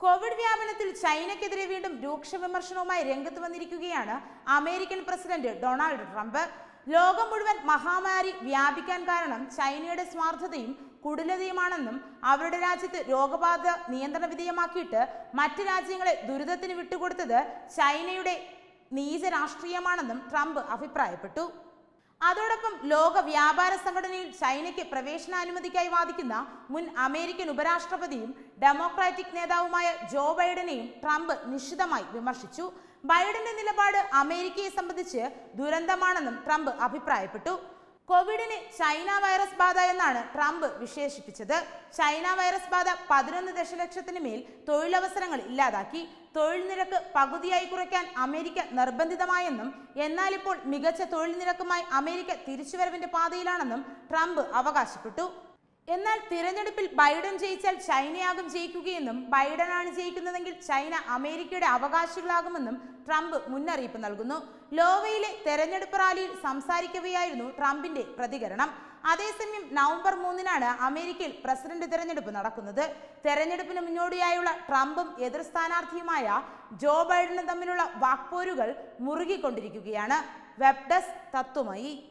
Covid വ്യാപനത്തിൽ ചൈനയ്ക്കെതിരെ വീണ്ടും രൂക്ഷ വിമർശനവുമായി രംഗത്ത് വന്നിരിക്കുകയാണ് അമേരിക്കൻ പ്രസിഡന്റ് ഡൊണാൾഡ് ട്രംപ് ലോകം മുഴുവൻ മഹാമാരി വ്യാപിക്കാൻ കാരണം ചൈനയുടെ സ്വാർത്ഥതയും കുടിലതയുമാണെന്നും അവരുടെ രാജ്യത്ത് രോഗബാധ നിയന്ത്രണ വിധേയമാക്കിയിട്ട് മറ്റ് രാജ്യങ്ങളെ ദുരിതത്തിന് വിട്ടുകൊടുത്തത് ചൈനയുടെ നീച രാഷ്ട്രീയമാണെന്നും ട്രംപ് അഭിപ്രായപ്പെട്ടു അതോടൊപ്പം ലോക വ്യാപാര സംഘടനയിൽ ചൈനയ്ക്ക് പ്രവേശനാനുമതിക്കായി വാദിക്കുന്ന മുൻ അമേരിക്കൻ ഉപരാഷ്ട്രപതിയും ഡെമോക്രാറ്റിക് നേതാവുമായ ജോ ബൈഡനെയും ട്രംപ് നിശിതമായി വിമർശിച്ചു ബൈഡന്റെ നിലപാട് അമേരിക്കയെ സംബന്ധിച്ച് ദുരന്തമാണെന്നും ട്രംപ് അഭിപ്രായപ്പെട്ടു കോവിഡിന് ചൈന വൈറസ് ബാധ എന്നാണ് ട്രംപ് വിശേഷിപ്പിച്ചത് ചൈന വൈറസ് ബാധ പതിനൊന്ന് ദശലക്ഷത്തിന് മേൽ തൊഴിലവസരങ്ങൾ ഇല്ലാതാക്കി തൊഴിൽ നിരക്ക് പകുതിയായി കുറയ്ക്കാൻ അമേരിക്ക നിർബന്ധിതമായെന്നും എന്നാൽ ഇപ്പോൾ മികച്ച തൊഴിൽ നിരക്കുമായി അമേരിക്ക തിരിച്ചുവരവിന്റെ പാതയിലാണെന്നും ട്രംപ് അവകാശപ്പെട്ടു എന്നാൽ തിരഞ്ഞെടുപ്പിൽ ബൈഡൻ ജയിച്ചാൽ ചൈനയാകും ജയിക്കുകയെന്നും ബൈഡനാണ് ജയിക്കുന്നതെങ്കിൽ ചൈന അമേരിക്കയുടെ അവകാശികളാകുമെന്നും ട്രംപ് മുന്നറിയിപ്പ് നൽകുന്നു ലോവയിലെ തെരഞ്ഞെടുപ്പ് റാലിയിൽ സംസാരിക്കവെയായിരുന്നു ട്രംപിന്റെ പ്രതികരണം അതേസമയം നവംബർ മൂന്നിനാണ് അമേരിക്കയിൽ പ്രസിഡന്റ് തെരഞ്ഞെടുപ്പ് നടക്കുന്നത് തെരഞ്ഞെടുപ്പിന് മുന്നോടിയായുള്ള ട്രംപും എതിർ സ്ഥാനാർത്ഥിയുമായ ജോ ബൈഡനും തമ്മിലുള്ള വാക്പോരുകൾ മുറുകിക്കൊണ്ടിരിക്കുകയാണ് വെബ് ഡെസ്ക് തത്വമയി